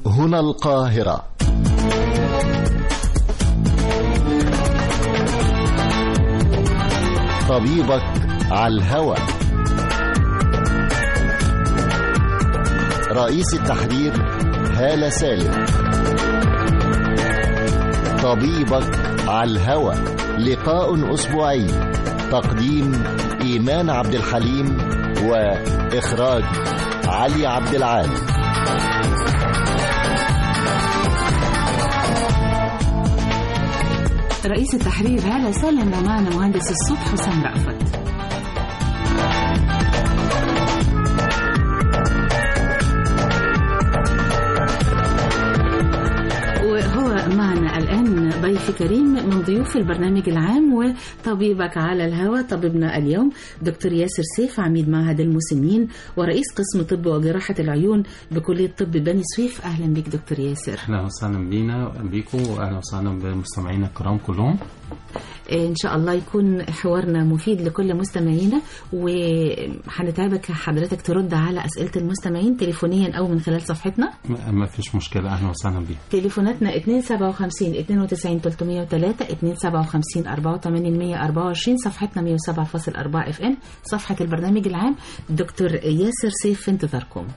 هنا القاهرة طبيبك على الهوى رئيس التحرير هالة سالم طبيبك على الهوى لقاء أسبوعي تقديم إيمان عبد الحليم وإخراج علي عبد العال رئيس التحرير هالة سالم ومعنا مهندس الصوت حسام رأفت وهو معنا الآن ضيف كريم من ضيوف البرنامج العام وطبيبك على الهوى طبيبنا اليوم دكتور ياسر سيف عميد معهد المسنين ورئيس قسم طب وجراحة العيون بكلية طب بني سويف أهلا بك دكتور ياسر اهلا وسهلا بينا بيكم واهلا وسهلا بمستمعينا الكرام كلهم ان شاء الله يكون حوارنا مفيد لكل مستمعينا وهنتعبك حضرتك ترد على اسئله المستمعين تليفونيا او من خلال صفحتنا ما ما فيش مشكله اهلا وسهلا بيكم تليفوناتنا 257 92 303 257 84 124 صفحتنا 107.4 اف ام صفحه البرنامج العام دكتور ياسر سيف في انتظاركم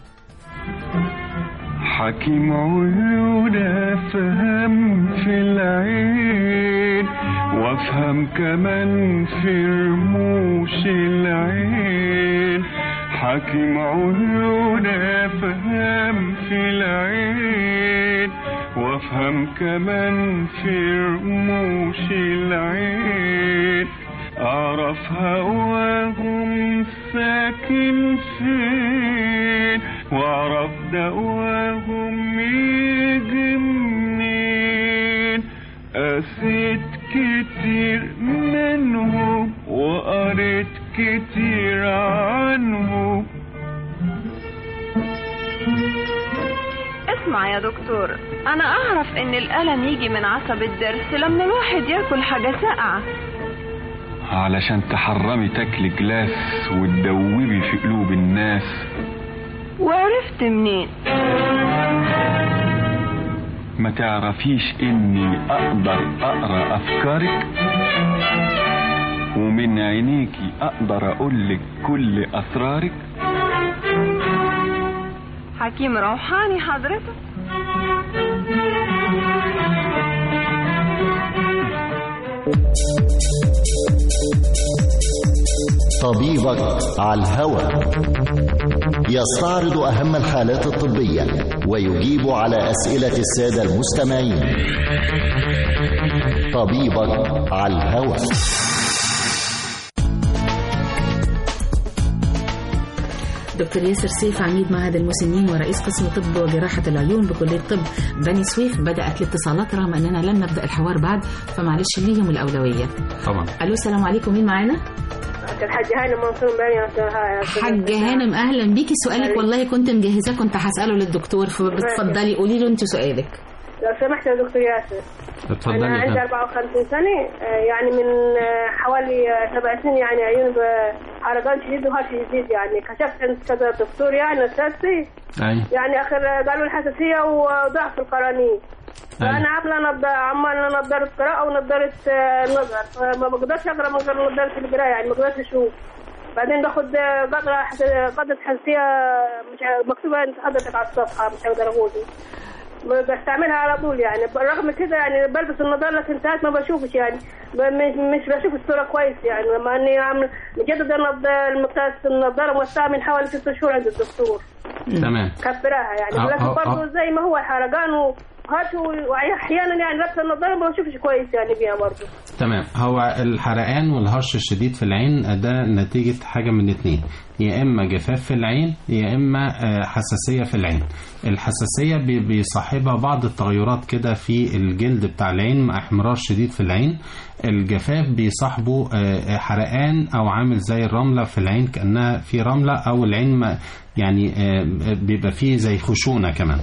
حكيم عيون افهم في العين وافهم كمان في رموش العين حكيم عيون افهم في العين وافهم كمان في رموش العين اعرف هواهم ساكن فين واعرف دواهم يجي منين قسيت كتير منهم وقريت كتير عنهم اسمع يا دكتور انا اعرف ان الالم يجي من عصب الضرس لما الواحد ياكل حاجه ساقعه علشان تحرمي تاكلي جلاس وتدوبي في قلوب الناس وعرفت منين ما تعرفيش اني اقدر اقرا افكارك ومن عينيكي اقدر اقولك كل اسرارك حكيم روحاني حضرتك طبيبك على الهوى يستعرض أهم الحالات الطبية ويجيب على أسئلة السادة المستمعين طبيبك على الهوى دكتور ياسر سيف عميد معهد المسنين ورئيس قسم طب وجراحة العيون بكلية طب بني سويف بدأت الاتصالات رغم أننا لم نبدأ الحوار بعد فمعلش ليهم الأولوية طبعا ألو السلام عليكم مين معانا؟ الحاج هانم منصور بني حاج هانم أهلا بيكي سؤالك والله كنت مجهزاه كنت هسأله للدكتور فبتفضلي قولي له أنت سؤالك لو سمحت يا دكتور ياسر اتفضلي انا يا عندي فندم. 54 سنه آه، يعني من آه، حوالي آه، سبع سنين يعني عيوني بحرقان شديد وهرش شديد يعني كشفت عند كذا دكتور يعني استاذتي ايوه يعني اخر قالوا لي حساسيه وضعف القرنيه فانا عامله نض- عمالة نضاره قراءه ونضاره آه، نظر فما بقدرش اقرا من غير نضاره القراءه يعني ما بقدرش اشوف بعدين باخد آه، قطره حس- قطره حساسيه مش ع- مكتوبه عند حضرتك على الصفحه مش هقدر اقول بستعملها على طول يعني بالرغم كده يعني بلبس النظاره لكن ساعات ما بشوفش يعني ب- مش مش بشوف الصوره كويس يعني لما اني عامل مجدد النض- المقياس النظاره موسعه من حوالي ست شهور عند الدكتور تمام كبراها يعني أه، لكن أه، برضه أه. زي ما هو حرقان وهرش واحيانا يعني لابسه النظاره ما بشوفش كويس يعني بيها برضه تمام هو الحرقان والهرش الشديد في العين ده نتيجة حاجة من اتنين يا إما جفاف في العين يا إما آه، حساسية في العين الحساسية بي- بيصاحبها بعض التغيرات كده في الجلد بتاع العين مع احمرار شديد في العين الجفاف بيصاحبه آه، حرقان أو عامل زي الرملة في العين كأنها في رملة أو العين ما يعني آه، بيبقى فيه زي خشونة كمان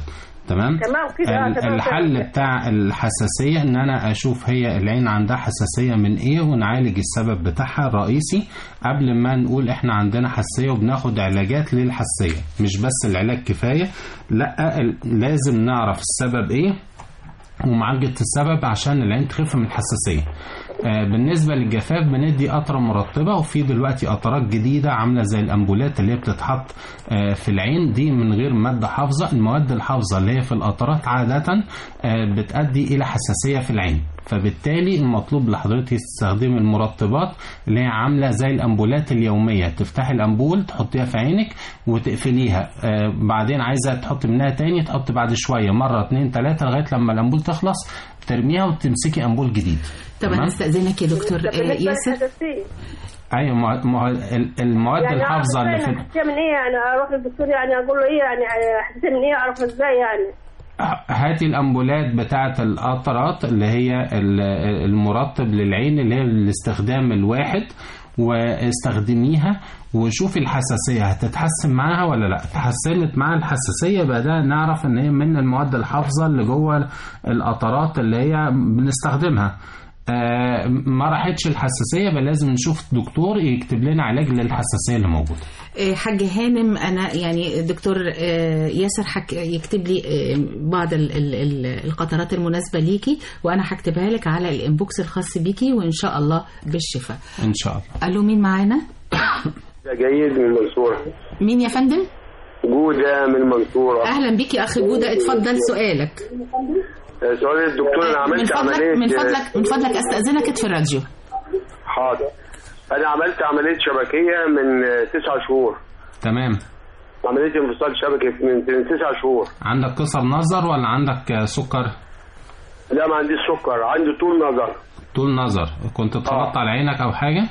تمام تمام كده، آه، ال- تمام، الحل تمام. بتاع الحساسيه ان انا اشوف هي العين عندها حساسيه من ايه ونعالج السبب بتاعها الرئيسي قبل ما نقول احنا عندنا حساسيه وبناخد علاجات للحساسيه مش بس العلاج كفايه لا ال- لازم نعرف السبب ايه ومعالجة السبب عشان العين تخف من الحساسية آه، بالنسبة للجفاف بندي قطرة مرطبة وفي دلوقتي قطرات جديدة عاملة زي الأمبولات اللي هي بتتحط آه، في العين دي من غير مادة حافظة المواد الحافظة اللي هي في القطرات عادة آه، بتؤدي إلى حساسية في العين فبالتالي المطلوب لحضرتك تستخدمي المرطبات اللي هي عاملة زي الأمبولات اليومية تفتحي الأمبول تحطيها في عينك وتقفليها آه، بعدين عايزة تحط منها تاني تحط بعد شوية مرة اتنين تلاتة لغاية لما الأمبول تخلص ترميها وتمسكي أمبول جديد طب تمام؟ انا استاذنك يا دكتور طب آه، بالنسبه ياسر للحساسيه ايوه ما ما هو ال- المواد يعني الحافظه أعرف اللي إزاي في الحساسيه من ايه يعني اروح للدكتور يعني اقول له ايه يعني حساسيه من ايه اعرف ازاي يعني هاتي الامبولات بتاعه القطرات اللي هي ال- المرطب للعين اللي هي الاستخدام الواحد واستخدميها وشوفي الحساسيه هتتحسن معاها ولا لا تحسنت مع الحساسيه يبقى ده نعرف ان هي من المواد الحافظه اللي جوه القطرات اللي هي بنستخدمها آه، ما راحتش الحساسيه يبقى لازم نشوف دكتور يكتب لنا علاج للحساسيه اللي موجوده آه، حاج هانم انا يعني دكتور آه، ياسر حك يكتب لي آه، بعض ال- ال- ال- القطرات المناسبه ليكي وانا هكتبها لك على الانبوكس الخاص بيكي وان شاء الله بالشفاء ان شاء الله الو مين معانا جيد من المنصورة مين يا فندم جودة من المنصورة اهلا بيك يا اخ جوده اتفضل سؤالك سؤال الدكتور أنا من عملت فضلك عملية من فضلك من فضلك استاذنك اطفي الراديو حاضر أنا عملت عملية شبكية من تسع شهور تمام عملية انفصال شبكي من من تسع شهور عندك قصر نظر ولا عندك آه، سكر لا ما عنديش سكر عندي طول نظر طول نظر كنت اتخبطت على عينك او حاجه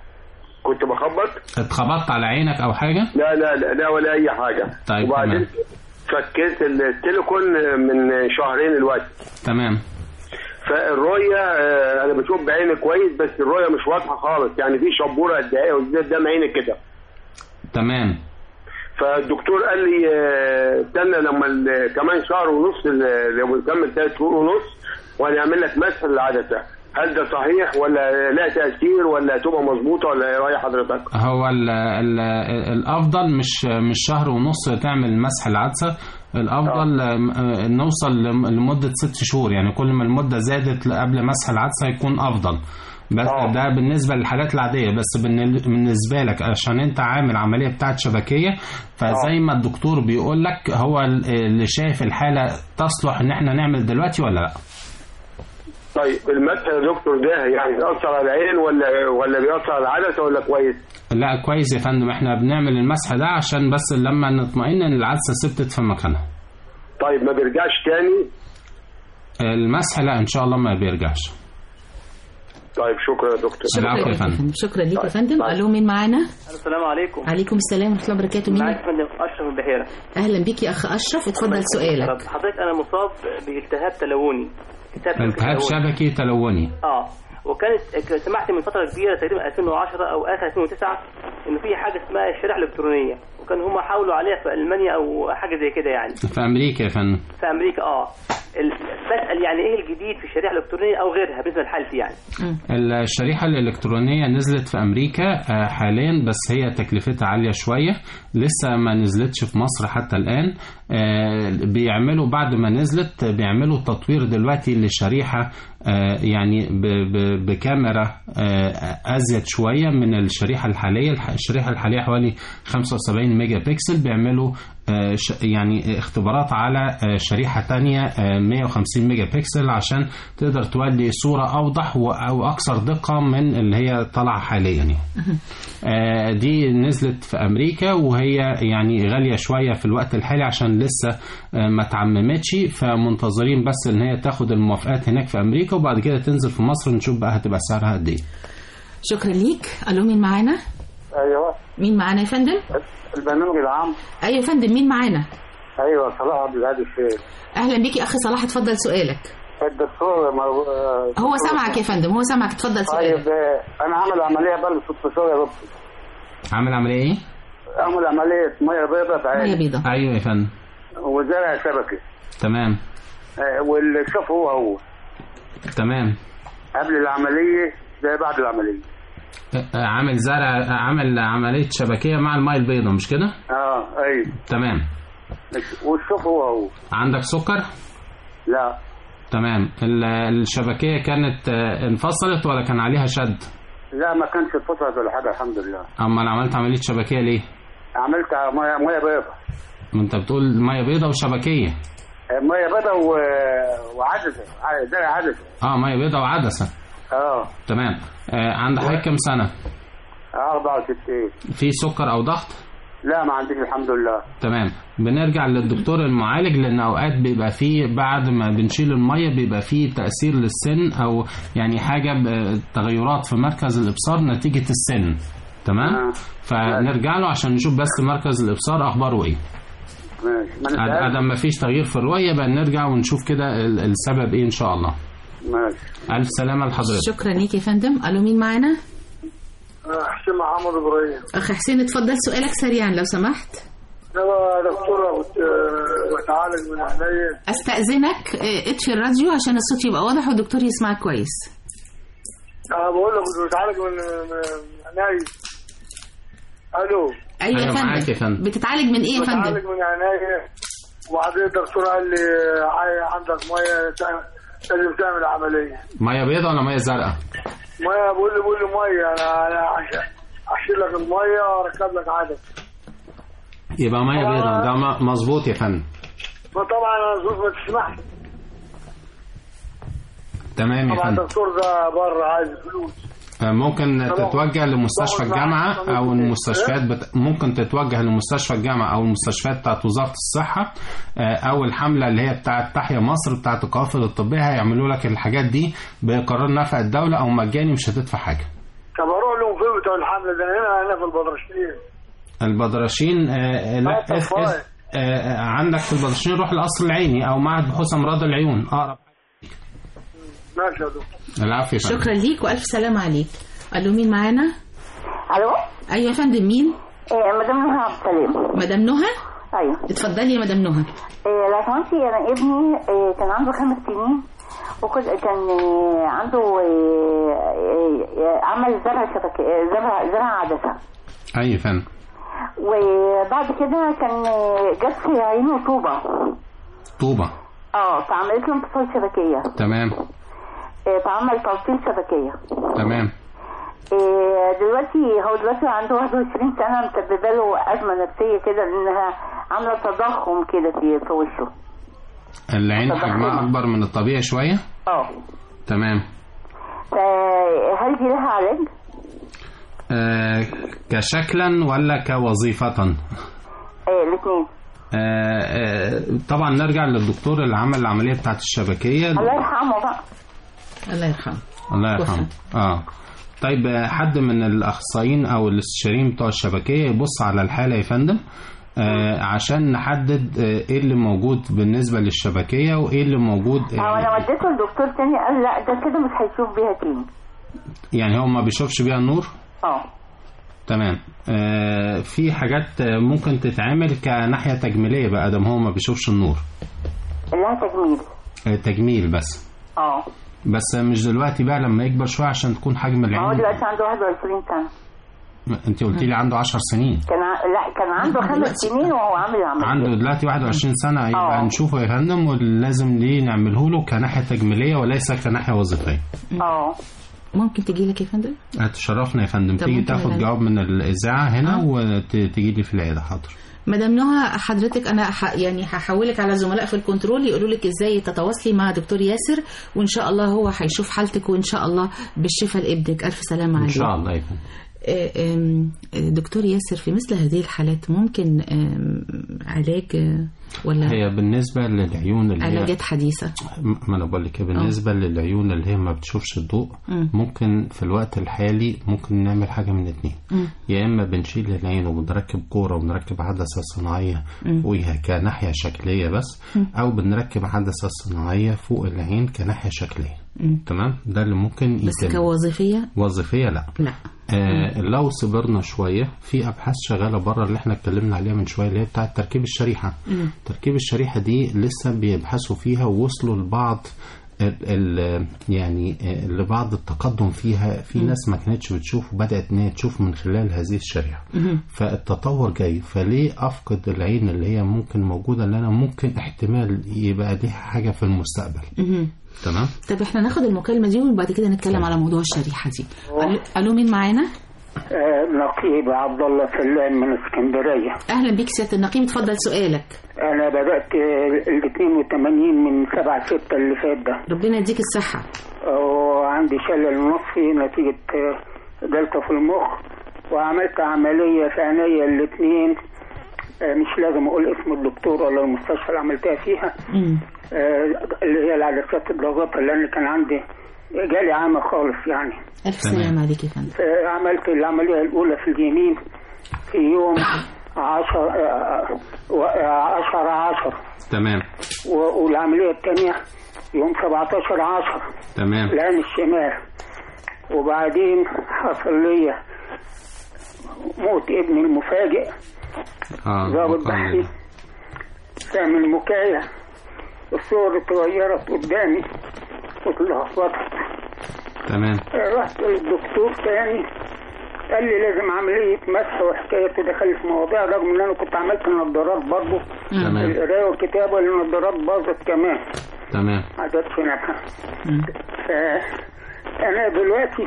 كنت بخبط اتخبطت على عينك او حاجه لا لا لا, لا ولا أي حاجة طيب، وبعدين فكيت التليفون من شهرين الوقت تمام فالرؤية آه، أنا بشوف بعيني كويس بس الرؤية مش واضحة خالص يعني في شبورة قد إيه قدام عيني كده تمام فالدكتور قال لي آه، استنى لما ال- كمان شهر ونص ال- لو نكمل ثلاث شهور ونص وهنعمل لك مسح للعدسه هل ده صحيح ولا لا تاثير ولا تبقى مظبوطه ولا ايه راي حضرتك؟ هو ال ال الافضل مش مش شهر ونص تعمل مسح العدسه الافضل آه، نوصل لم- لمده ست شهور يعني كل ما المده زادت قبل مسح العدسه يكون افضل بس آه. ده بالنسبه للحالات العاديه بس بالن- بالنسبه لك عشان انت عامل عمليه بتاعت شبكيه فزي ما الدكتور بيقول لك هو ال- اللي شايف الحاله تصلح ان احنا نعمل دلوقتي ولا لا طيب المسح يا دكتور ده يعني بيأثر على العين ولا ولا بيأثر على العدسه ولا كويس؟ لا كويس يا فندم احنا بنعمل المسح ده عشان بس لما نطمئن ان العدسه ثبتت في مكانها طيب ما بيرجعش تاني؟ المسح لا ان شاء الله ما بيرجعش طيب شكرا يا دكتور العفو يا ليك يا فندم. فندم شكرا ليك يا فندم طيب. الو مين معانا السلام عليكم عليكم السلام ورحمه الله وبركاته مين معاك يا فندم اشرف البحيره اهلا بيك يا اخ اشرف اتفضل سؤالك طب حضرتك انا مصاب بالتهاب تلوني التهاب تلوني. شبكي تلوني اه وكانت سمعت من فتره كبيره تقريبا 2010 او اخر 2009 ان في حاجه اسمها الشريحه الالكترونيه وكان هم حاولوا عليها في المانيا او حاجه زي كده يعني في امريكا يا فندم في امريكا اه ال- بسال يعني ايه الجديد في الشريحه الالكترونيه او غيرها بالنسبه لحالتي يعني الشريحة الإلكترونية نزلت في أمريكا آه، حاليا بس هي تكلفتها عالية شوية لسه ما نزلتش في مصر حتى الآن آه، بيعملوا بعد ما نزلت بيعملوا تطوير دلوقتي للشريحة آه، يعني ب- ب- بكاميرا آه، أزيد شوية من الشريحة الحالية الح- الشريحة الحالية حوالي 75 ميجا بكسل بيعملوا آه، ش- يعني اختبارات على آه، شريحة تانية آه، 150 ميجا بكسل عشان تقدر تولي صورة أوضح و- أو أكثر دقة من اللي هي طالعة حاليا يعني. آه، دي نزلت في أمريكا وهي يعني غالية شوية في الوقت الحالي عشان لسه آه، ما اتعممتش فمنتظرين بس إن هي تاخد الموافقات هناك في أمريكا وبعد كده تنزل في مصر نشوف بقى هتبقى سعرها قد إيه. شكرا ليك الو مين معانا ايوه مين معانا يا فندم البرنامج العام ايوه يا فندم مين معانا ايوه صلاح عبد الهادي الشيخ اهلا بيك يا اخي صلاح اتفضل سؤالك الدكتور مر... هو سامعك يا فندم هو سامعك اتفضل سؤالك طيب آه، انا عامل عمليه بقى ست شهور يا دكتور عامل عملية إيه؟ اعمل عمليه ميه بيضاء في ميه عيني بيضاء أيوه يا فندم وزرع شبكي تمام آه، والشوف هو هو تمام قبل العمليه زي بعد العمليه آه، عامل زرع عامل عمليه شبكيه مع الميه البيضاء مش كده اه ايوه تمام والشوف هو هو عندك سكر لا تمام ال- الشبكيه كانت آه، انفصلت ولا كان عليها شد لا ما كانش اتفصلت ولا حاجه الحمد لله اما عملت عمليه شبكيه ليه عملت ميه ميه بيضاء ما انت بتقول ميه بيضاء وشبكيه آه، ميه بيضاء و... وعدسه ع- زي عدسه اه ميه بيضاء وعدسه اه تمام آه عند حضرتك كام سنه 64 في سكر او ضغط لا ما عنديش الحمد لله تمام بنرجع للدكتور المعالج لان اوقات بيبقى فيه بعد ما بنشيل الميه بيبقى فيه تاثير للسن او يعني حاجه ب- تغيرات في مركز الابصار نتيجه السن تمام آه. فنرجع له عشان نشوف بس مركز الابصار اخباره ايه ماشي ما اد- أنا ادم ما فيش تغيير في الرؤيه يبقى نرجع ونشوف كده ال- السبب ايه ان شاء الله ماشي الف سلامه لحضرتك شكرا ليك يا فندم الو مين معانا حسين محمد ابراهيم اخ حسين اتفضل سؤالك سريعا لو سمحت انا دكتوره كنت بتعالج من عينيا استاذنك اه، اطفي الراديو عشان الصوت يبقى واضح والدكتور يسمعك كويس انا بقول لك كنت بتعالج من من عينيا الو ايوه يا أيوة، معاك يا فندم فندم. بتتعالج من ايه يا بتعالج فندم من عينيا وبعدين الدكتور قال لي عاي- عندك ميه تع- لازم تعمل عمليه ميه بيضاء ولا ميه زرقاء ميه بقول لي بقول لي ميه انا انا عش- اشيل لك الميه واركب لك عدد يبقى ميه بيضاء ده م- مظبوط يا فندم فطبعا انا ظروف ما تسمحش تمام يا طبعا فندم الدكتور ده بره عايز فلوس ممكن طبعا. تتوجه لمستشفى باخد الجامعة معاك أو فلوس. المستشفيات بت... ممكن تتوجه لمستشفى الجامعة أو المستشفيات بتاعت وزارة الصحة آه، أو الحملة اللي هي بتاعت تحيا مصر بتاعت القوافل الطبية هيعملوا لك الحاجات دي بقرار نفع الدولة أو مجاني مش هتدفع حاجة طب اروح لهم فين بتوع الحمله ده أنا هنا هنا في البدرشين البدرشين آه، لا آه، طب اس- فاهم. اس- آه، عندك في البدرشين روح القصر العيني أو معهد بحوث أمراض العيون أقرب ماشي يا دكتور العفو يا فندم. شكرا ليك والف سلامه عليك الو مين معانا الو ايوه يا فندم مين إيه مدام نهى عبد السلام مدام نهى ايوه اتفضلي يا مدام نهى إيه لو سمحتي انا ابني إيه كان عنده خمس سنين وكنت كان إيه عنده إيه إيه عمل زرع شبكة إيه زرع زرع عدسة أي فندم وبعد كده كان إيه جت في عينه طوبة طوبة اه فعملت له انفصال شبكية تمام إيه فعمل توصيل شبكية تمام إيه دلوقتي هو دلوقتي عنده 21 سنة مسببة له أزمة نفسية كده لأنها عاملة تضخم كده في في وشه العين حجمها أكبر من الطبيعي شوية اه تمام فهل دي لها علاج؟ آه، كشكلا ولا كوظيفة ايه الاثنين آه، آه، طبعا نرجع للدكتور اللي عمل العملية بتاعت الشبكية الله يرحمه بقى الله يرحمه الله يرحمه اه طيب آه، حد من الاخصائيين او الاستشاريين بتوع الشبكيه يبص على الحاله يا فندم آه عشان نحدد آه ايه اللي موجود بالنسبه للشبكيه وايه اللي موجود هو انا وديته لدكتور تاني قال لا ده كده مش هيشوف بيها تاني يعني هو ما بيشوفش بيها النور اه تمام آه في حاجات آه، ممكن تتعمل كناحيه تجميليه بقى دام هو ما بيشوفش النور لها تجميل آه تجميل بس اه بس مش دلوقتي بقى لما يكبر شويه عشان تكون حجم ما هو العين دلوقتي عنده 21 سنه انت قلت لي عنده 10 سنين كان ع... لا كان عنده خمس سنين وهو عامل العمليه عنده دلوقتي 21 سنة يبقى آه. نشوفه يا فندم ولازم ليه نعمله له كناحية تجميلية وليس كناحية وظيفية اه ممكن تجي لك يا فندم هتشرفنا يا فندم طب تيجي ممكن تاخد أنا- جواب من الإذاعة هنا وتيجي لي في العيادة حاضر مدام نهى حضرتك انا ح... يعني هحولك على زملاء في الكنترول يقولوا لك ازاي تتواصلي مع دكتور ياسر وان شاء الله هو هيشوف حالتك وان شاء الله بالشفاء لابنك الف سلامه إن عليك شاء الله يا فندم آه، آم، آه، دكتور ياسر في مثل هذه الحالات ممكن آم، علاج آه، ولا هي بالنسبة للعيون اللي هي علاجات حديثة ما انا بقول لك بالنسبة للعيون اللي هي ما بتشوفش الضوء مم. ممكن في الوقت الحالي ممكن نعمل حاجة من اتنين مم. يا اما بنشيل العين وبنركب كوره وبنركب عدسه صناعيه مم. فوقيها كناحيه شكليه بس مم. او بنركب عدسه صناعيه فوق العين كناحيه شكليه مم. تمام ده اللي ممكن بس يتم كوظيفية وظيفيه لا لا آه لو صبرنا شويه في ابحاث شغاله بره اللي احنا اتكلمنا عليها من شويه اللي هي بتاعه تركيب الشريحه مم. تركيب الشريحه دي لسه بيبحثوا فيها ووصلوا لبعض ال ال يعني آه، لبعض التقدم فيها في مم. ناس ما كانتش بتشوف وبدات ان هي تشوف من خلال هذه الشريحه مهم. فالتطور جاي فليه افقد العين اللي هي ممكن موجوده اللي انا ممكن احتمال يبقى ليها حاجه في المستقبل مهم. تمام طب احنا ناخد المكالمة دي وبعد كده نتكلم على موضوع الشريحة دي ألو- ألو مين معانا؟ آه، نقيب عبد الله سلام من اسكندريه أهلا بيك سيادة النقيب اتفضل سؤالك انا بدات آه، ال 82 من 7 6 اللي فات ده ربنا يديك الصحة وعندي شلل نصفي نتيجه آه، جلطه في المخ وعملت عمليه في عينيا الاثنين مش لازم اقول اسم الدكتور ولا المستشفى اللي عملتها فيها مم. آه، اللي هي العدسات الضغط لان كان عندي جالي عامة خالص يعني ألف سلام عليك يا فندم آه، عملت العملية الأولى في اليمين في يوم عشر آه، و- آه، عشرة عشر تمام و- والعملية الثانية يوم 17 عشر تمام العين الشمال وبعدين حصل لي موت ابني المفاجئ اه ضابط مقام بحري كان من مكاية الصور اتغيرت قدامي واتلخبطت تمام رحت للدكتور تاني قال لي لازم عملية مسح وحكاية ودخل في مواضيع رغم ان انا كنت عملت النضارات برضه تمام. القراية والكتابة النضارات باظت كمان تمام ما عادتش نافعة فأنا دلوقتي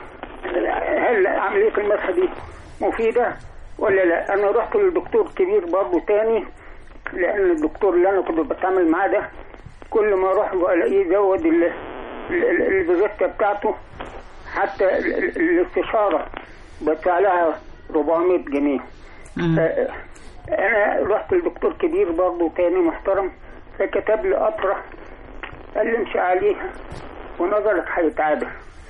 هل عملية المسح دي مفيدة ولا لا؟ أنا رحت للدكتور كبير برضه تاني لأن الدكتور اللي أنا كنت بتعامل معاه ده كل ما أروح له ألاقيه يزود ال- ال- ال- الفيزيتا بتاعته حتى ال- ال- الاستشارة بدفع لها 400 جنيه ف- أنا رحت لدكتور كبير برضه تاني محترم فكتب لي قطرة قال لي امشي عليها ونظرك هيتعادل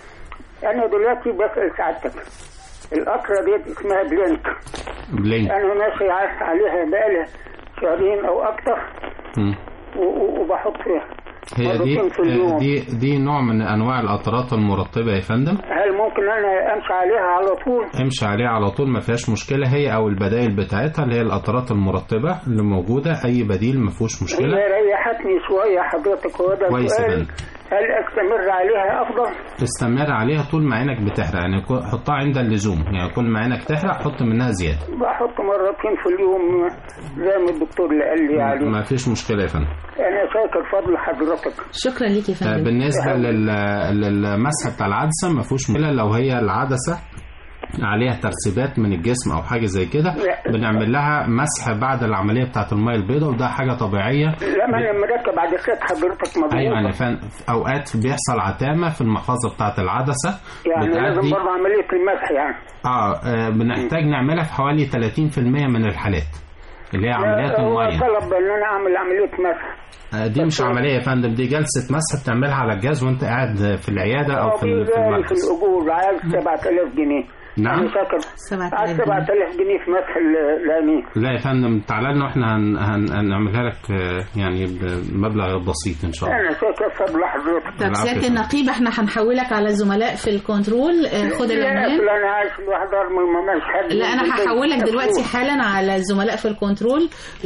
انا دلوقتي بسال سعادتك القطره دي اسمها بلينك بلينك انا ماشي ع- عليها بقالي شهرين او اكتر مم. و- و- وبحط هي دي مرتين في اليوم دي دي نوع من انواع القطرات المرطبه يا فندم هل ممكن انا امشي عليها على طول امشي عليها على طول ما فيهاش مشكله هي او البدائل بتاعتها اللي هي القطرات المرطبه اللي موجوده اي بديل ما فيهوش مشكله هي ريحتني شويه حضرتك هو ده كويس يا سؤال فندم. هل استمر عليها افضل استمر عليها طول ما عينك بتحرق يعني كو- حطها عند اللزوم يعني كل ما عينك تحرق حط منها زياده بحط مرتين في اليوم زي ما الدكتور اللي قال لي عليه ما فيش مشكله يا فندم انا شاكر فضل حضرتك شكرا ليك يا آه، فندم بالنسبه لل- للمسح بتاع العدسه ما فيهوش مشكله لو هي العدسه عليها ترسيبات من الجسم او حاجه زي كده بنعمل لها مسح بعد العمليه بتاعه الميه البيضاء وده حاجه طبيعيه لما انا مركب عدسات حضرتك مضبوطه ايوه يعني فن... في اوقات بيحصل عتامه في المحفظه بتاعه العدسه يعني لازم بتأدي برضه عمليه المسح يعني اه آه، بنحتاج نعملها في حوالي 30% من الحالات اللي هي عمليات هو الميه طلب ان انا اعمل عمليه مسح آه، دي مش عمليه يا فندم دي جلسه مسح بتعملها على الجهاز وانت قاعد في العياده او في ال- في في المركز الاجور عايز 7000 جنيه نعم. انا فاكر 7000 عايز 7000 جنيه في مسح ال- العينين لا يا فندم تعالى لنا واحنا هن... هن... هنعملها لك آه، يعني بمبلغ بسيط ان شاء الله انا فاكر فضل حضرتك طب العفو يا سيادة فندم. النقيب احنا هنحولك على الزملاء في الكنترول آه، خد لا العنوان أصل انا عايز لوحدي ارمي مشهد لا انا هحولك دلوقتي حالا على الزملاء في الكنترول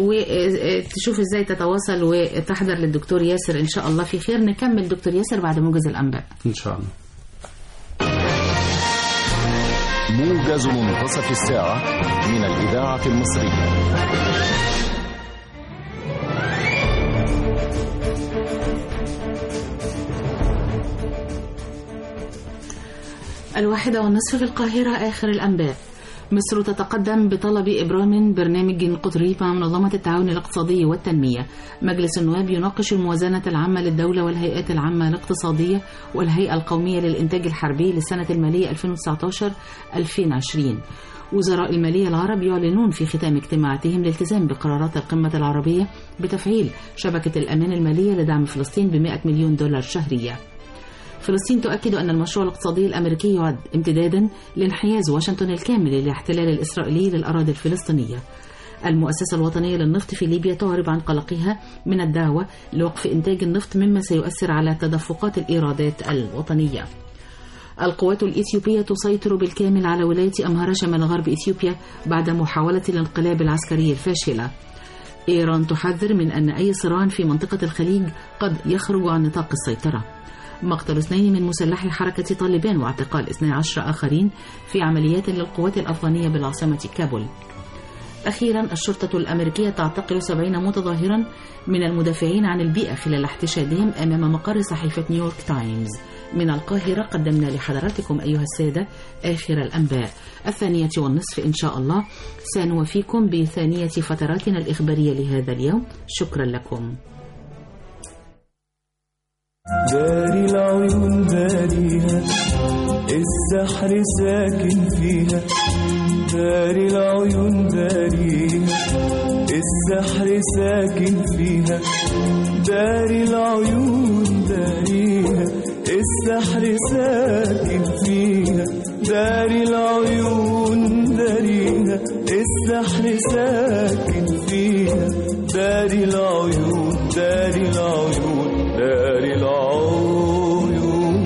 وتشوف ازاي تتواصل وتحضر للدكتور ياسر ان شاء الله في خير نكمل دكتور ياسر بعد موجز الانباء ان شاء الله موجز منتصف الساعة من الإذاعة المصرية الواحدة والنصف في القاهرة آخر الأنباء مصر تتقدم بطلب إبرام برنامج قطري مع منظمة التعاون الاقتصادي والتنمية مجلس النواب يناقش الموازنة العامة للدولة والهيئات العامة الاقتصادية والهيئة القومية للإنتاج الحربي للسنة المالية 2019-2020 وزراء المالية العرب يعلنون في ختام اجتماعاتهم الالتزام بقرارات القمة العربية بتفعيل شبكة الأمان المالية لدعم فلسطين ب 100 مليون دولار شهريا فلسطين تؤكد أن المشروع الاقتصادي الأمريكي يعد امتدادا لانحياز واشنطن الكامل للاحتلال الإسرائيلي للأراضي الفلسطينية المؤسسة الوطنية للنفط في ليبيا تعرب عن قلقها من الدعوة لوقف إنتاج النفط مما سيؤثر على تدفقات الإيرادات الوطنية القوات الإثيوبية تسيطر بالكامل على ولاية أمهرة شمال غرب إثيوبيا بعد محاولة الانقلاب العسكري الفاشلة إيران تحذر من أن أي صراع في منطقة الخليج قد يخرج عن نطاق السيطرة مقتل اثنين من مسلحي حركة طالبان واعتقال 12 آخرين في عمليات للقوات الأفغانية بالعاصمة كابول أخيرا الشرطة الأمريكية تعتقل 70 متظاهرا من المدافعين عن البيئة خلال احتشادهم أمام مقر صحيفة نيويورك تايمز من القاهرة قدمنا لحضراتكم أيها السادة آخر الأنباء الثانية والنصف إن شاء الله سنوفيكم بثانية فتراتنا الإخبارية لهذا اليوم شكرا لكم داري العيون داريها السحر ساكن فيها داري العيون داريها السحر ساكن فيها داري العيون داريها السحر ساكن فيها داري العيون داريها السحر ساكن فيها داري العيون داري العيون داري العيون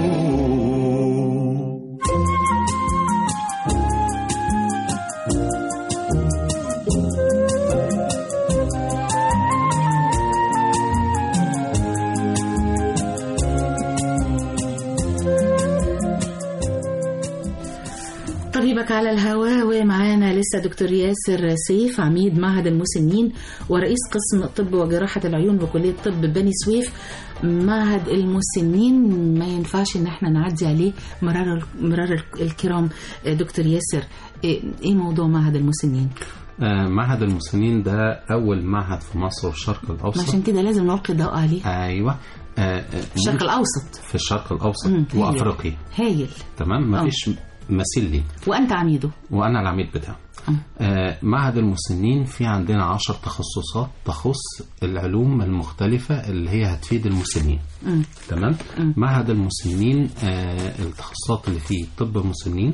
طبيبك على الهواء ومعانا لسه دكتور ياسر سيف عميد معهد المسنين ورئيس قسم طب وجراحة العيون بكلية طب بني سويف معهد المسنين ما ينفعش ان احنا نعدي عليه مرار مرار الكرام دكتور ياسر ايه إيه موضوع معهد المسنين آه، معهد المسنين ده أول معهد في مصر والشرق الأوسط عشان كده لازم نلقي الضوء عليه أيوة آه، آه، الشرق الاوسط في الشرق الأوسط مم، هايل. وأفريقيا هايل تمام آه. مفيش مثيل ليه وانت عميده وأنا العميد بتاعه آه، معهد المسنين في عندنا عشر تخصصات تخص العلوم المختلفة اللي هي هتفيد المسنين مم. تمام معهد المسنين آه، التخصصات اللي فيه طب مسنين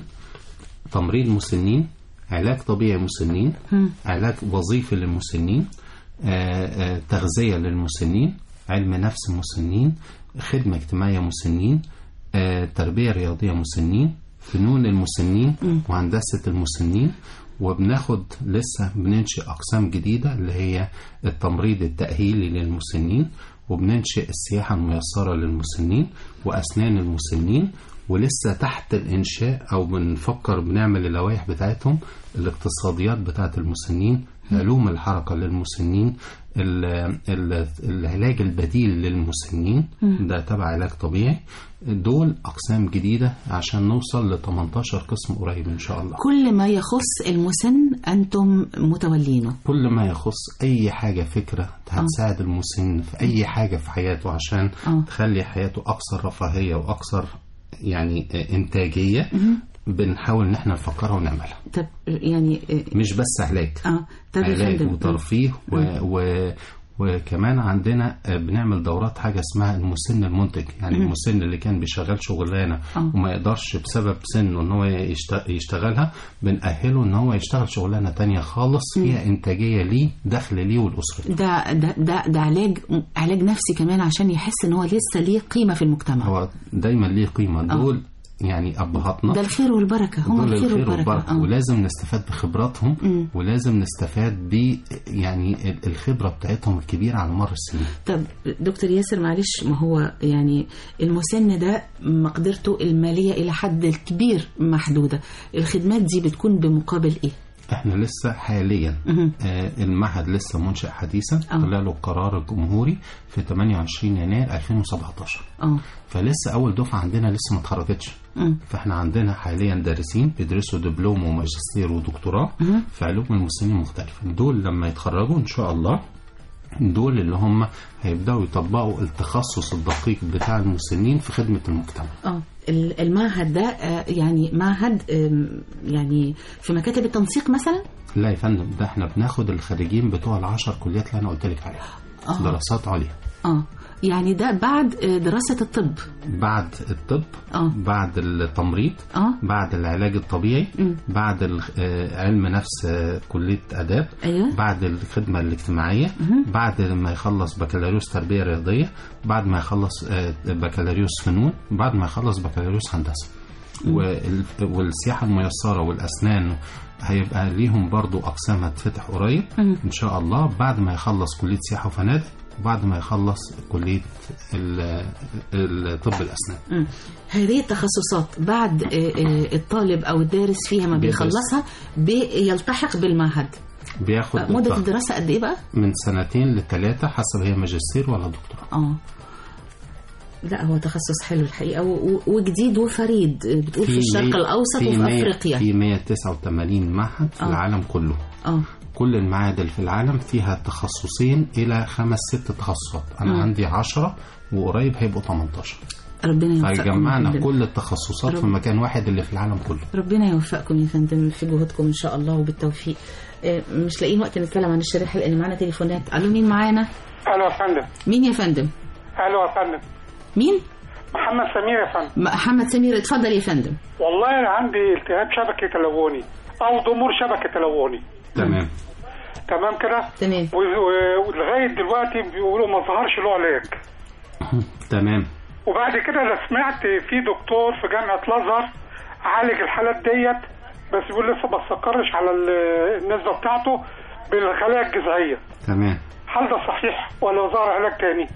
تمريض مسنين علاج طبيعي مسنين مم. علاج وظيفي للمسنين آه، آه، تغذية للمسنين علم نفس مسنين خدمة اجتماعية مسنين آه، تربية رياضية مسنين فنون المسنين وهندسة المسنين وبناخد لسه بننشئ أقسام جديدة اللي هي التمريض التأهيلي للمسنين وبننشئ السياحة الميسرة للمسنين وأسنان المسنين ولسه تحت الإنشاء أو بنفكر بنعمل اللوائح بتاعتهم الاقتصاديات بتاعت المسنين علوم الحركة للمسنين ال- ال- العلاج البديل للمسنين مم. ده تبع علاج طبيعي دول أقسام جديدة عشان نوصل ل 18 قسم قريب إن شاء الله كل ما يخص المسن انتم متولينه كل ما يخص أي حاجة فكرة هتساعد المسن في أي حاجة في حياته عشان آه. تخلي حياته أكثر رفاهية وأكثر يعني إنتاجية مهم. بنحاول إن احنا نفكرها ونعملها طب يعني مش بس علاج اه طب يا علاج فندم. وترفيه و... و... وكمان عندنا آه، بنعمل دورات حاجة اسمها المسن المنتج يعني مم. المسن اللي كان بيشغل شغلانة آه. وما يقدرش بسبب سنه ان هو يشت- يشتغلها بنأهله ان هو يشتغل شغلانة تانية خالص فيها انتاجية ليه دخل ليه والأسرة ده ده ده ده علاج علاج نفسي كمان عشان يحس ان هو لسه ليه قيمه في المجتمع هو دايما ليه قيمة دول يعني أبهاتنا ده الخير والبركه هم دول الخير والبركه والبركة آه. ولازم نستفاد بخبراتهم مم. ولازم نستفاد ب يعني ال- الخبرة بتاعتهم الكبيرة على مر السنين طب دكتور ياسر معلش ما هو يعني المسن ده مقدرته الماليه الى حد كبير محدوده الخدمات دي بتكون بمقابل ايه احنا لسه حاليا مهم. آه المعهد لسه منشأ حديثا آه. طلع له القرار الجمهوري في 28 يناير 2017 اه فلسه اول دفعه عندنا لسه ما اتخرجتش مم. فاحنا عندنا حاليا دارسين بيدرسوا دبلوم وماجستير ودكتوراه مهم. في علوم المسنين مختلفة دول لما يتخرجوا ان شاء الله دول اللي هم هيبداوا يطبقوا التخصص الدقيق بتاع المسنين في خدمة المجتمع اه ال- المعهد ده آه، يعني معهد آم، يعني في مكاتب التنسيق مثلا لا يا فندم ده احنا بناخد الخريجين بتوع العشر كليات اللي انا قلت لك عليها آه. دراسات عليا اه يعني ده بعد آه، دراسة الطب بعد الطب اه بعد التمريض اه بعد العلاج الطبيعي مم. بعد ال- آه، علم نفس آه، كلية آداب ايوه بعد الخدمة الاجتماعية مهم. بعد ما يخلص بكالوريوس تربية رياضية بعد ما يخلص آه، بكالوريوس فنون بعد ما يخلص بكالوريوس هندسة وال- والسياحة الميسرة والأسنان هيبقى ليهم برضو أقسام هتفتح قريب مم. إن شاء الله بعد ما يخلص كلية سياحة وفنادق بعد ما يخلص كلية ال- ال- طب الأسنان مم. هذه التخصصات بعد آه، آه، الطالب او الدارس فيها ما بيدرس. بيخلصها بيلتحق بالمعهد بياخد مدة الضغط الدراسة قد ايه بقى؟ من سنتين لثلاثة حسب هي ماجستير ولا دكتوراه اه لا هو تخصص حلو الحقيقة و- و- وجديد وفريد بتقول في الشرق مية- الأوسط في وفي مية- أفريقيا في 189 معهد في آه. العالم كله اه كل المعاهد اللي في العالم فيها تخصصين إلى خمس ست تخصصات أنا مم. عندي 10 وقريب هيبقوا 18 ربنا يوفقكم فجمعنا كلنا. كل التخصصات في رب- مكان واحد اللي في العالم كله ربنا يوفقكم يا فندم في جهودكم إن شاء الله وبالتوفيق آه، مش لاقيين وقت نتكلم عن الشريحة لأن معانا تليفونات ألو مين معانا؟ الو يا فندم مين يا فندم؟ الو يا فندم مين؟ محمد سمير يا فندم محمد سمير اتفضل يا فندم والله انا عندي التهاب شبكي تلوني او ضمور شبكي تلوني تمام تمام كده تمام و- و- ولغايه دلوقتي بيقولوا ما ظهرش له علاج تمام وبعد كده انا سمعت في دكتور في جامعه الازهر عالج الحالات ديت بس بيقول لسه ما استقرش على ال- النسبه بتاعته بالخلايا الجذعيه تمام هل ده صحيح ولا ظهر علاج تاني؟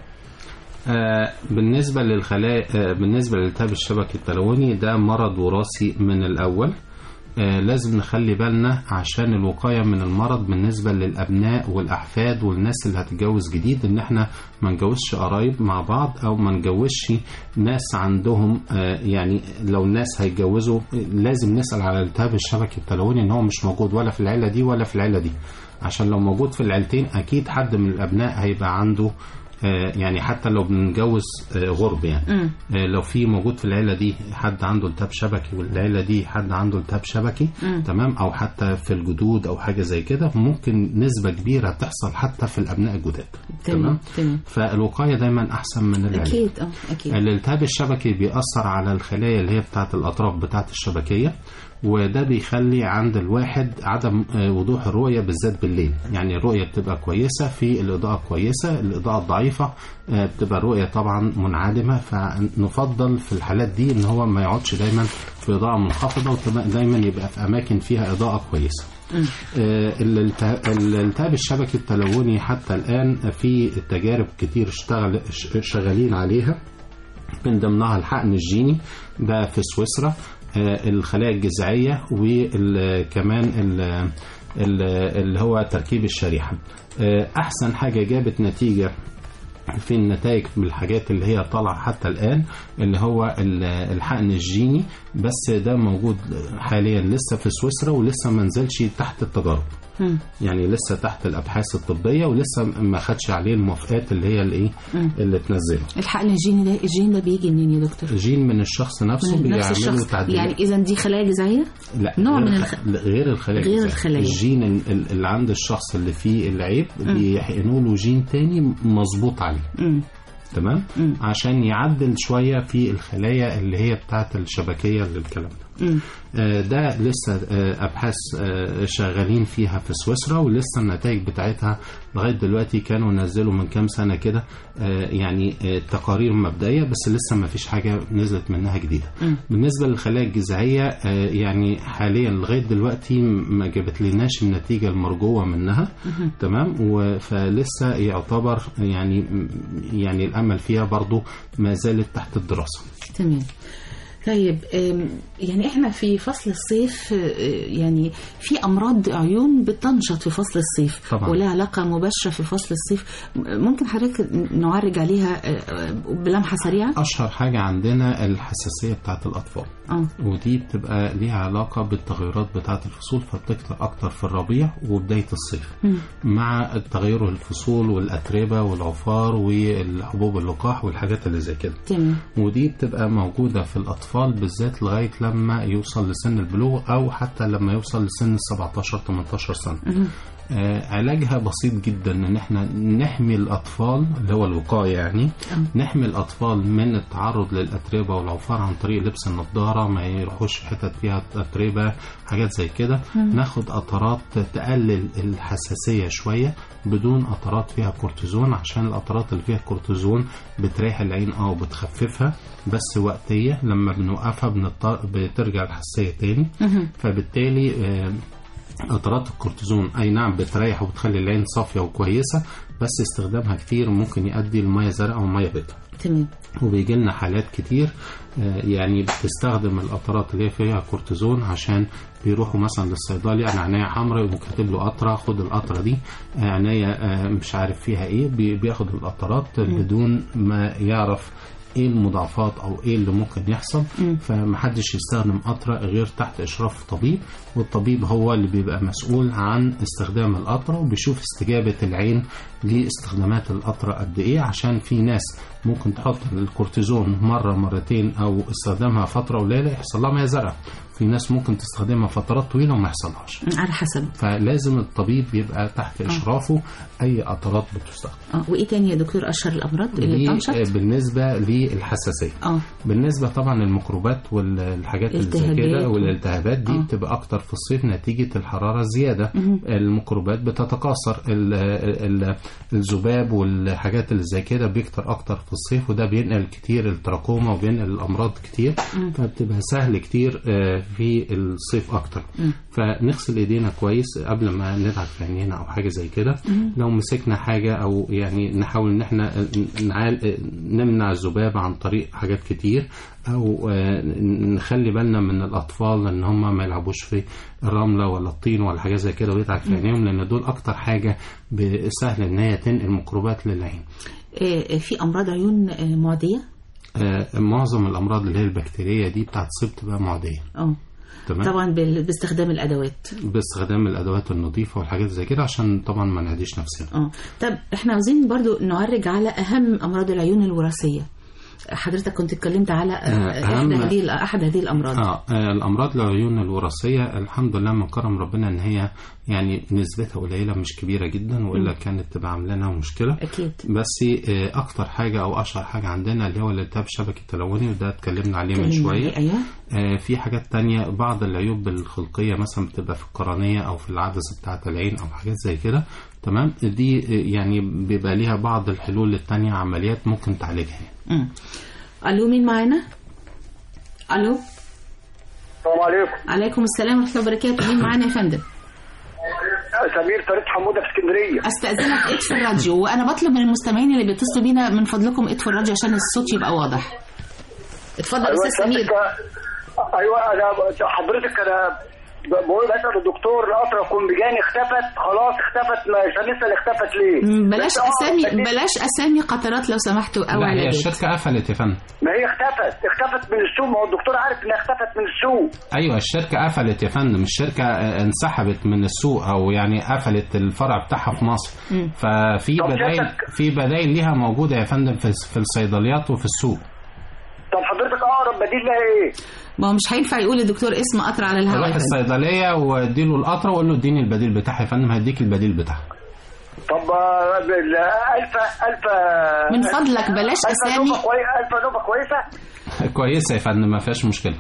آه بالنسبة للخلايا آه بالنسبة للالتهاب الشبكي التلوني ده مرض وراثي من الأول آه لازم نخلي بالنا عشان الوقاية من المرض بالنسبة للأبناء والأحفاد والناس اللي هتتجوز جديد إن إحنا ما نجوزش قرايب مع بعض أو ما نجوزش ناس عندهم آه يعني لو الناس هيتجوزوا لازم نسأل على الالتهاب الشبكي التلوني إن هو مش موجود ولا في العيلة دي ولا في العيلة دي عشان لو موجود في العيلتين أكيد حد من الأبناء هيبقى عنده آه، يعني حتى لو بنتجوز آه، غرب يعني مم. آه، لو في موجود في العيله دي حد عنده التهاب شبكي والعيله دي حد عنده التهاب شبكي مم. تمام او حتى في الجدود او حاجه زي كده ممكن نسبه كبيره تحصل حتى في الابناء الجداد تمام تمام فالوقايه دايما احسن من العلاج أكيد اه أكيد الالتهاب الشبكي بيأثر على الخلايا اللي هي بتاعت الأطراف بتاعت الشبكية وده بيخلي عند الواحد عدم آه، وضوح الرؤية بالذات بالليل يعني الرؤية بتبقى كويسة في الإضاءة كويسة الإضاءة الضعيفة آه، بتبقى الرؤية طبعا منعدمة فنفضل في الحالات دي إن هو ما يقعدش دايما في إضاءة منخفضة ودايما يبقى في أماكن فيها إضاءة كويسة آه، الالته- الالتهاب الشبكي التلوني حتى الآن في تجارب كتير اشتغل ش- شغالين عليها من ضمنها الحقن الجيني ده في سويسرا آه، الخلايا الجذعية وكمان اللي هو تركيب الشريحة آه، أحسن حاجة جابت نتيجة في النتائج من الحاجات اللي هي طالعة حتى الآن اللي هو ال- الحقن الجيني بس ده موجود حاليا لسه في سويسرا ولسه ما نزلش تحت التجارب مم. يعني لسه تحت الابحاث الطبيه ولسه ما خدش عليه الموافقات اللي هي الايه مم. اللي تنزله الحقن الجيني ده الجين ده بيجي منين يا دكتور؟ جين من الشخص نفسه من نفس بيعملوا الشخص تعديل يعني إذا دي خلايا جذعية؟ لا نوع غير من الخ... غير الخلايا غير الجذعية. الخلايا. الجين ال- اللي عند الشخص اللي فيه العيب بيحقنوا له جين تاني مظبوط عليه مم. تمام عشان يعدل شويه في الخلايا اللي هي بتاعت الشبكيه للكلام ده مم. آه، ده لسه آه، ابحاث آه، شغالين فيها في سويسرا ولسه النتائج بتاعتها لغايه دلوقتي كانوا نزلوا من كام سنه كده آه، يعني آه، تقارير مبدئيه بس لسه ما فيش حاجه نزلت منها جديده مم. بالنسبه للخلايا الجذعيه آه، يعني حاليا لغايه دلوقتي ما جابت لناش النتيجه المرجوه منها مهم. تمام و- فلسه يعتبر يعني يعني الامل فيها برضو ما زالت تحت الدراسه تمام طيب آم، يعني احنا في فصل الصيف آه، يعني في امراض عيون بتنشط في فصل الصيف طبعا. ولها علاقه مباشره في فصل الصيف م- ممكن حضرتك نعرج عليها آه، آه، بلمحه سريعه اشهر حاجه عندنا الحساسيه بتاعت الاطفال اه ودي بتبقى ليها علاقة بالتغيرات بتاعة الفصول فبتكتر أكتر في الربيع وبداية الصيف مم. مع تغير الفصول والأتربة والعفار والحبوب اللقاح والحاجات اللي زي كده تمام ودي بتبقى موجودة في الأطفال بالذات لغاية لما يوصل لسن البلوغ أو حتى لما يوصل لسن 17 18 سنة مهم. آه، علاجها بسيط جدا ان احنا نحمي الاطفال اللي هو الوقايه يعني نحمي الاطفال من التعرض للاتربه والعفار عن طريق لبس النضاره ما يروحوش حتت فيها اتربه حاجات زي كده مم. ناخد قطرات تقلل الحساسيه شويه بدون قطرات فيها كورتيزون عشان القطرات اللي فيها كورتيزون بتريح العين اه وبتخففها بس وقتيه لما بنوقفها بنضطر بترجع الحساسيه تاني فبالتالي آه، قطرات الكورتيزون اي نعم بتريح وبتخلي العين صافيه وكويسه بس استخدامها كتير ممكن يؤدي لميه زرقاء او ميه بيضاء تمام وبيجي لنا حالات كتير آه، يعني بتستخدم القطرات اللي هي فيها كورتيزون عشان بيروحوا مثلا للصيدلي انا عينيا حمراء يقوم كاتب له قطره خد القطره دي آه، عينيا آه، مش عارف فيها ايه بي- بياخد القطرات بدون ما يعرف ايه المضاعفات او ايه اللي ممكن يحصل فمحدش يستخدم قطره غير تحت اشراف طبيب والطبيب هو اللي بيبقى مسؤول عن استخدام القطره وبيشوف استجابه العين لاستخدامات القطره قد ايه عشان في ناس ممكن تحط الكورتيزون مره مرتين او استخدامها فتره قليله يحصل لها ميه زرقاء في ناس ممكن تستخدمها فترات طويله وما يحصلهاش على حسب فلازم الطبيب يبقى تحت اشرافه اي قطرات بتستخدم اه وايه تاني يا دكتور اشهر الامراض اللي دي بتنشط بالنسبه للحساسيه اه بالنسبه طبعا للميكروبات والحاجات اللي زي الالتهابات كده و- والالتهابات دي آه. بتبقى اكتر في الصيف نتيجه الحراره الزياده مهم. الميكروبات بتتكاثر ال- ال- الذباب والحاجات اللي زي كده بيكتر اكتر في الصيف وده بينقل كتير التراكوما وبينقل الامراض كتير مم. فبتبقى سهل كتير آه، في الصيف اكتر مم. فنغسل ايدينا كويس قبل ما ندعك في عينينا او حاجه زي كده مم. لو مسكنا حاجه او يعني نحاول ان احنا نعال نمنع الذباب عن طريق حاجات كتير او آه، نخلي بالنا من الاطفال ان هم ما يلعبوش في الرمله ولا الطين ولا حاجه زي كده ويدعك في مم. عينيهم لان دول اكتر حاجه ب- سهل ان هي تنقل ميكروبات للعين آه، في امراض عيون آه، معديه آه، معظم الامراض اللي هي البكتيريه دي بتاعت الصيف تبقى معديه اه تمام طبعا بال- باستخدام الادوات باستخدام الادوات النظيفه والحاجات زي كده عشان طبعا ما نعديش نفسنا اه طب احنا عاوزين برضو نعرج على اهم امراض العيون الوراثيه حضرتك كنت اتكلمت على آه، آه، احد أهم- هذه احد هذه الامراض آه آه، الأمراض العيون الوراثية الحمد لله من كرم ربنا إن هي يعني نسبتها قليلة مش كبيرة جدا وإلا كانت تبقى عاملة لنا مشكلة أكيد بس آه، أكتر حاجة أو أشهر حاجة عندنا اللي هو الالتهاب الشبكي التلوني وده اتكلمنا عليه من اتكلمنا شوية عليه، أيوة. آه، في حاجات تانية بعض العيوب الخلقية مثلا بتبقى في القرنية أو في العدسة بتاعة العين أو حاجات زي كده تمام دي آه، يعني بيبقى ليها بعض الحلول التانية عمليات ممكن تعالجها يعني. مم. الو مين معانا الو السلام عليكم عليكم السلام ورحمه الله وبركاته مين معانا يا فندم سمير فريد حموده في اسكندريه استاذنك اطفي الراديو وانا بطلب من المستمعين اللي بيتصلوا بينا من فضلكم اطفوا الراديو عشان الصوت يبقى واضح اتفضل أيوة، استاذ سمير سيادتك- ايوه انا حضرتك انا بقول اسال الدكتور القطره كومبيجاني اختفت خلاص اختفت مش هنسال اختفت ليه مم، بلاش بس آه، اسامي بس- بلاش اسامي قطرات لو سمحتوا او لا هي علاجات الشركة قفلت يا فندم ما هي اختفت اختفت من السوق ما هو الدكتور عارف انها اختفت من السوق ايوه الشركه قفلت يا فندم الشركه آه، انسحبت من السوق او يعني قفلت الفرع بتاعها في مصر مم. ففي طب بدائل شركتك- في في بدائل ليها موجوده يا فندم في في الصيدليات وفي السوق طب حضرتك اقرب بديل لها ايه ما هو مش هينفع يقول الدكتور اسم قطر على الهواء روح يا فندم. الصيدليه واديله القطره وقول له اديني البديل بتاعها يا فندم هيديك البديل بتاعها طب آه، بال- الف الف من فضلك بلاش ألف أسامي. نوبة كوي... الف نوبه كويسه كويسه يا فندم ما فيهاش مشكله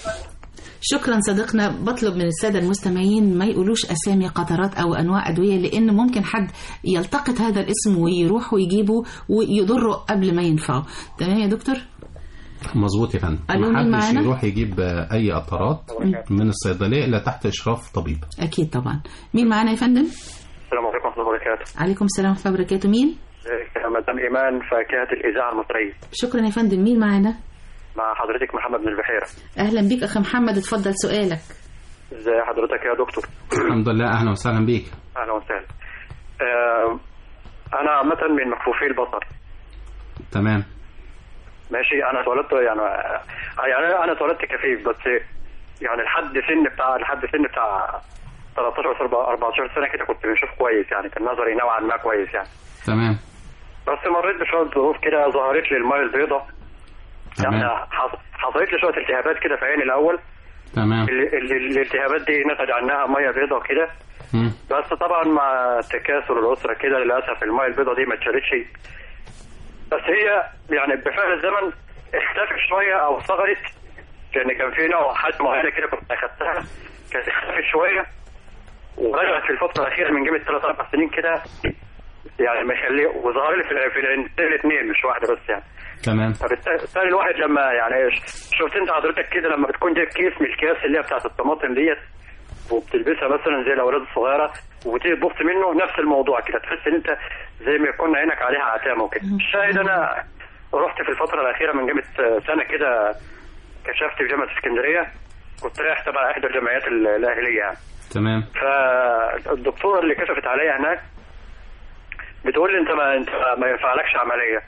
شكرا صديقنا بطلب من السادة المستمعين ما يقولوش أسامي قطرات أو أنواع أدوية لأن ممكن حد يلتقط هذا الاسم ويروح ويجيبه ويضره قبل ما ينفعه تمام يا دكتور؟ مظبوط يا فندم ألو، مين محدش معانا؟ يروح يجيب آه، اي قطرات من الصيدليه الا تحت اشراف طبيب أكيد طبعا مين معانا يا فندم؟ السلام عليكم ورحمة الله وبركاته عليكم السلام ورحمة الله وبركاته مين؟ ازيك يا مدام إيمان فاكهة الإذاعة المصرية شكرا يا فندم مين معانا؟ مع حضرتك محمد من البحيرة أهلا بيك أخ محمد اتفضل سؤالك ازي حضرتك يا دكتور الحمد لله اهلا وسهلا بيك أهلا وسهلا آه أنا عامة من مكفوفي البصر تمام ماشي أنا اتولدت يعني يعني أنا اتولدت كفيف بس يعني لحد سن بتاع لحد سن بتاع 13 أو 14 سنة كده كنت بشوف كويس يعني كان نظري نوعا ما كويس يعني تمام بس مريت بشوية ظروف كده ظهرت لي الماء البيضاء يعني تمام حص- حصلت لي شوية التهابات كده في عيني الأول تمام ال- ال- الالتهابات دي نتج عنها ميه بيضاء كده مم. بس طبعا مع تكاثر الاسره كده للاسف الميه البيضاء دي ما اتشالتش بس هي يعني بفعل الزمن اختفت شويه او صغرت لان كان في نوع حاجه معينه كده كنت اخدتها كانت اختفت شويه ورجعت في الفتره الاخيره من قيمه ثلاث اربع سنين كده يعني مخليه وظهر لي في الع- في العينتين الاثنين مش واحده بس يعني تمام فبالتالي الواحد لما يعني ش- شفت انت حضرتك كده لما بتكون جايب كيس من الكيس اللي هي بتاعت الطماطم ديت وبتلبسها مثلا زي الاولاد الصغيره وتيجي تبص منه نفس الموضوع كده تحس ان انت زي ما يكون عينك عليها عتامه وكده الشاهد انا رحت في الفتره الاخيره من قيمه سنه كده كشفت في جامعه اسكندريه كنت رايح تبع احدى الجمعيات ال- الاهليه يعني تمام فالدكتوره اللي كشفت عليا هناك بتقول لي انت ما انت ما ينفعلكش عمليه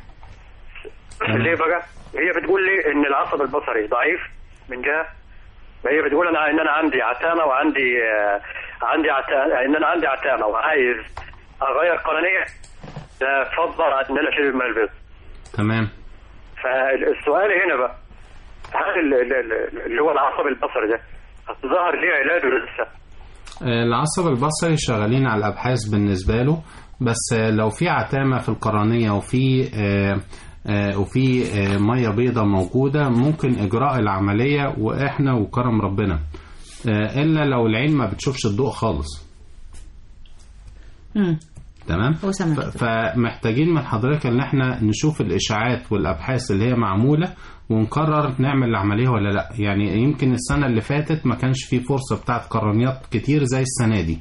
ليه بقى؟ هي بتقول لي ان العصب البصري ضعيف من جهه هي بتقول انا ان انا عندي عتامه وعندي آه، عندي عتامه ان انا عندي عتامه وعايز اغير قرنيه فضل ان انا اشيل من البيض تمام فالسؤال هنا بقى هل ال- ال- ال- اللي هو العصب البصري ده ظهر ليه علاج ولا لسه؟ آه، العصب البصري شغالين على الابحاث بالنسبه له بس آه، لو في عتامه في القرنيه وفي آه، آه، وفي آه، ميه بيضاء موجوده ممكن اجراء العمليه واحنا وكرم ربنا آه، الا لو العين ما بتشوفش الضوء خالص مم. تمام هو سامع ف- فمحتاجين من حضرتك ان احنا نشوف الاشاعات والابحاث اللي هي معموله ونقرر نعمل العمليه ولا لا يعني يمكن السنه اللي فاتت ما كانش في فرصه بتاعت قرنيات كتير زي السنه دي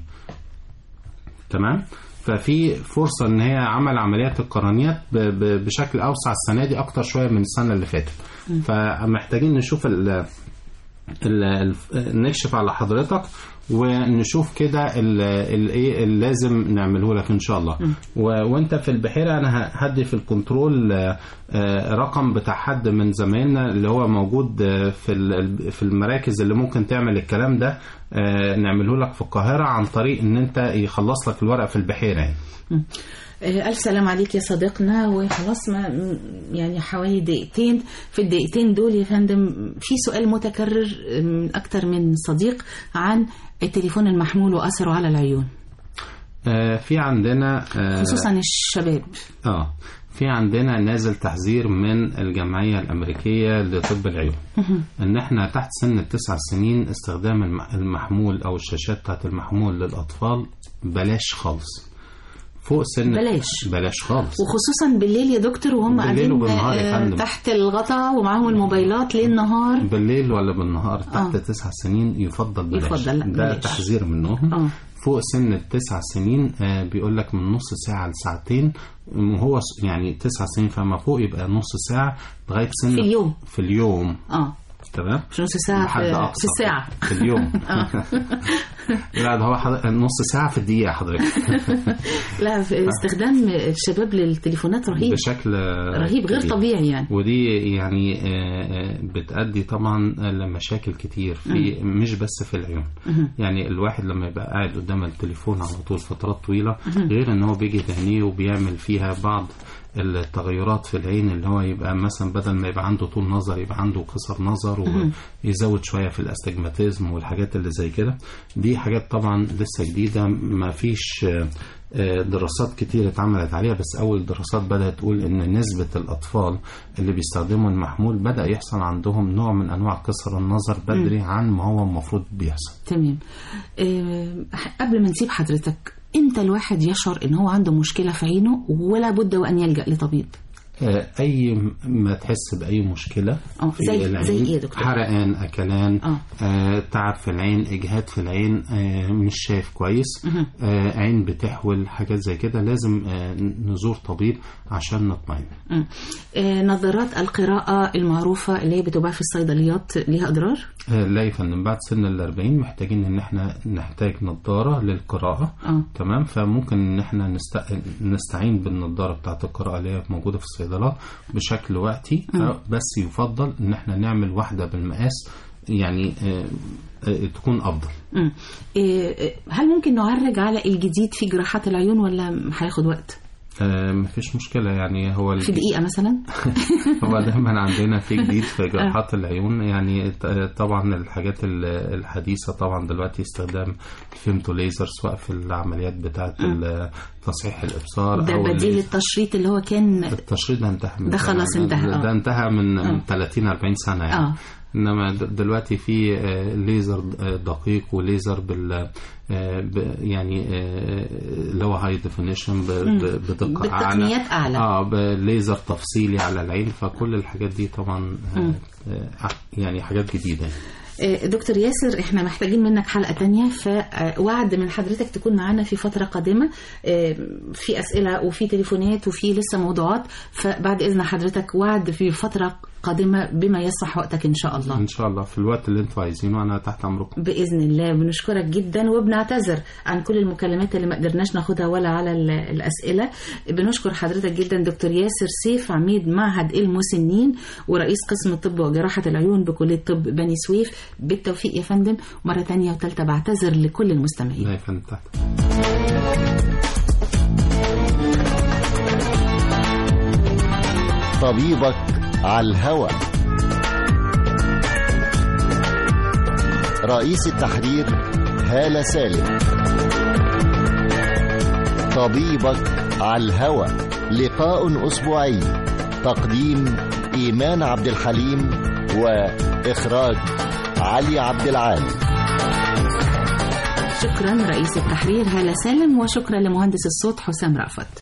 تمام ففي فرصه ان هي عمل عمليات القرنيات ب- ب- بشكل اوسع السنه دي اكتر شويه من السنه اللي فاتت فمحتاجين نشوف ال ال- ال- نكشف على حضرتك ونشوف كده ال- ال- ايه اللي لازم نعمله لك ان شاء الله و- وانت في البحيره انا ه- هدي في الكنترول آه، آه، رقم بتاع حد من زمايلنا اللي هو موجود آه، في ال- في المراكز اللي ممكن تعمل الكلام ده آه، نعمله لك في القاهره عن طريق ان انت يخلص لك الورق في البحيره يعني. آه، ألف سلام عليك يا صديقنا وخلاص ما م- يعني حوالي دقيقتين في الدقيقتين دول يا فندم في سؤال متكرر من أكتر من صديق عن التليفون المحمول وأثره على العيون آه، في عندنا آه، خصوصا الشباب اه في عندنا نازل تحذير من الجمعية الأمريكية لطب العيون إن إحنا تحت سن التسع سنين استخدام الم- المحمول أو الشاشات بتاعت المحمول للأطفال بلاش خالص فوق سن بلاش. بلاش خالص وخصوصا بالليل يا دكتور وهم بالليل قاعدين وبالنهار يا آه، فندم. تحت الغطاء ومعاهم الموبايلات ليل نهار بالليل ولا بالنهار تحت آه. تسع سنين يفضل بلاش يفضل لا، ده بلاش. تحذير منهم آه. فوق سن التسع سنين آه بيقول لك من نص ساعة لساعتين وهو س- يعني تسع سنين فما فوق يبقى نص ساعة لغاية سن في اليوم. في اليوم اه تمام مش نص ساعة بحد في, أقصى في الساعة في اليوم آه. لا ده هو حضر... نص ساعة في الدقيقة حضرتك لا في استخدام الشباب للتليفونات رهيب بشكل رهيب غير كبير. طبيعي يعني ودي يعني آه، آه، بتأدي طبعا لمشاكل كتير في مش بس في العيون مهم. يعني الواحد لما يبقى قاعد قدام التليفون على طول فترات طويلة مهم. غير ان هو بيجي عينيه وبيعمل فيها بعض التغيرات في العين اللي هو يبقى مثلا بدل ما يبقى عنده طول نظر يبقى عنده قصر نظر مهم. ويزود شوية في الاستجماتيزم والحاجات اللي زي كده دي حاجات طبعا لسه جديدة ما فيش آه، آه، دراسات كتير اتعملت عليها بس أول دراسات بدأت تقول إن نسبة الأطفال اللي بيستخدموا المحمول بدأ يحصل عندهم نوع من أنواع قصر النظر بدري عن ما هو المفروض بيحصل تمام آه، قبل ما نسيب حضرتك امتى الواحد يشعر ان هو عنده مشكلة في عينه ولا بد وان يلجأ لطبيب آه، أي ما تحس بأي مشكلة اه في زي العين زي ايه يا دكتور حرقان أكلان آه. آه، تعب في العين إجهاد في العين آه، مش شايف كويس مهم. آه، عين بتحول حاجات زي كده لازم آه، نزور طبيب عشان نطمئن مم. آه، نظارات القراءة المعروفة اللي هي بتباع في الصيدليات ليها أضرار؟ آه، لا يا فندم بعد سن الأربعين محتاجين إن إحنا نحتاج نظارة للقراءة اه تمام فممكن إن إحنا نست... نستعين بالنظارة بتاعة القراءة اللي هي موجودة في الصيدلات بشكل وقتي مم. آه، بس يفضل إن إحنا نعمل واحدة بالمقاس يعني آه، آه، تكون أفضل مم. آه، آه، هل ممكن نعرج على الجديد في جراحات العيون ولا هياخد وقت؟ آه مفيش مشكلة يعني هو في دقيقة مثلا هو دايما عندنا في جديد في جراحات العيون يعني ط- طبعا الحاجات ال- الحديثة طبعا دلوقتي استخدام الفيمتو ليزر سواء في العمليات بتاعة ال- تصحيح الإبصار ده أو بديل الليزر. التشريط اللي هو كان التشريط ده انتهى من ده خلاص زمان. انتهى، آه. ده انتهى من آه. من 30 40 سنة يعني آه. انما د- دلوقتي في آه، ليزر آه، دقيق وليزر بال آه، ب- يعني آه، اللي هو هاي ديفينيشن مم. بدقة اعلى بالتقنيات أعلى. اه بليزر تفصيلي على العين فكل الحاجات دي طبعا آه، مم. آه، يعني حاجات جديدة يعني. آه، دكتور ياسر احنا محتاجين منك حلقة تانية فوعد من حضرتك تكون معانا في فترة قادمة آه، في أسئلة وفي تليفونات وفي لسه موضوعات فبعد إذن حضرتك وعد في فترة قادمة بما يصح وقتك إن شاء الله ان شاء الله في الوقت اللي انتوا عايزينه انا تحت امركم بإذن الله بنشكرك جدا وبنعتذر عن كل المكالمات اللي ما قدرناش ناخدها ولا على ال- الأسئلة بنشكر حضرتك جدا دكتور ياسر سيف عميد معهد المسنين ورئيس قسم الطب وجراحة العيون بكلية طب بني سويف بالتوفيق يا فندم مرة تانية وتالتة بعتذر لكل المستمعين لا يا فندم تحت طبيبك على الهوى رئيس التحرير هالة سالم طبيبك على الهوى لقاء أسبوعي تقديم إيمان عبد الحليم وإخراج علي عبد العال شكرا رئيس التحرير هالة سالم وشكرا لمهندس الصوت حسام رأفت